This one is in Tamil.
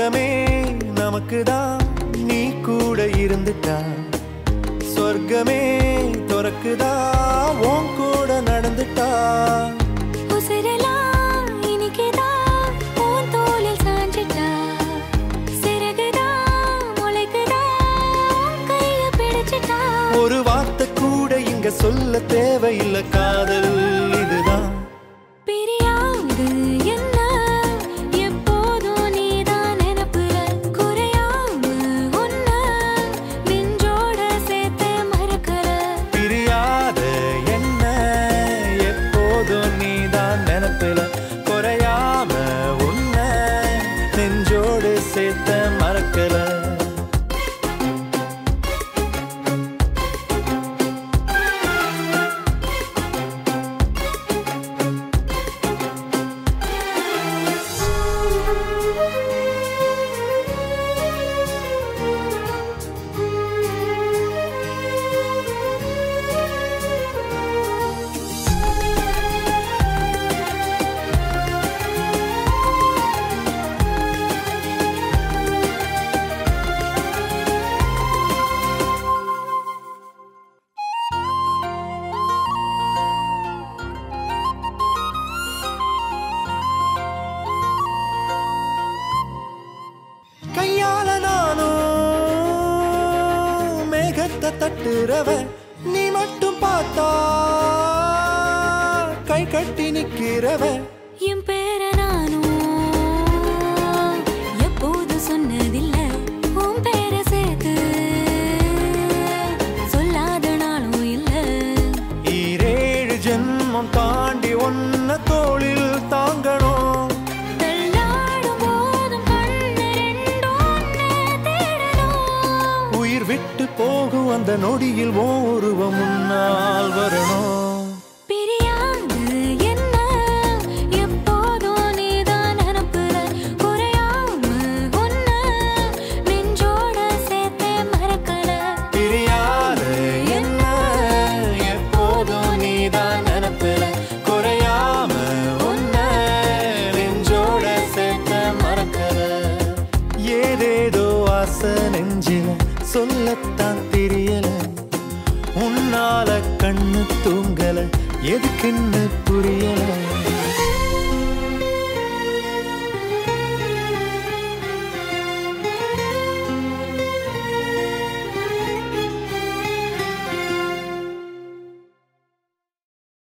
உலகமே நமக்குதான் நீ கூட இருந்துட்டா சொர்க்கமே துறக்குதா உன் கூட நடந்துட்டா உசிரெல்லாம் இனிக்குதான், உன் தோளில் சாஞ்சிட்டா. சிறகுதான் முளைக்குதான், உன் கைய பிடிச்சிட்டா. ஒரு வார்த்தை கூட இங்க சொல்ல தேவையில்லை காதல் இதுதான் பிரியாது என்ன, எப்போதும் நீதான் நினப்புல. குறையாம உன்னை நெஞ்சோட சேர்த்து மறக்கல. பிரியாத என்ன எப்போதும் நீதான் நினைப்பில குறையாம உன்னை நெஞ்சோடு சேர்த்த மறக்கல கையால நானும் மேகத்தை தட்டுறவ நீ மட்டும் பார்த்தா கை கட்டி நிக்கிறவ என் பேரை நானும் எப்போதும் சொன்னதில்ல. உன் பேரை சேர்த்து சொல்லாத நாளும் இல்ல. ஈரேழு ஜென்மம் தாண்டி ஒன்ன தோளில் தாங்கணும் தள்ளாடும் போதும் கண்ணு ரெண்டும் உன்னை தேடணும். உயிர் விட்டு போகும் அந்த நொடியில் ஓ உருவம் முன்னால் வரணும் பிரியாது என்ன, எப்போதும் நீதான் நினப்புல. குறையாம உன்னை நெஞ்சோட சேர்த்தே மறக்கல. பிரியாத என்ன எப்போதும் நீதான் நினப்பில குறையாம உன்னை நெஞ்சோட சேர்த்த மறக்கல ஏதேதோ ஆசை நெஞ்சில சொல்லத்தான் தெரியல உன்னால கண்ணு தூங்கல எதுக்குன்னு புரியல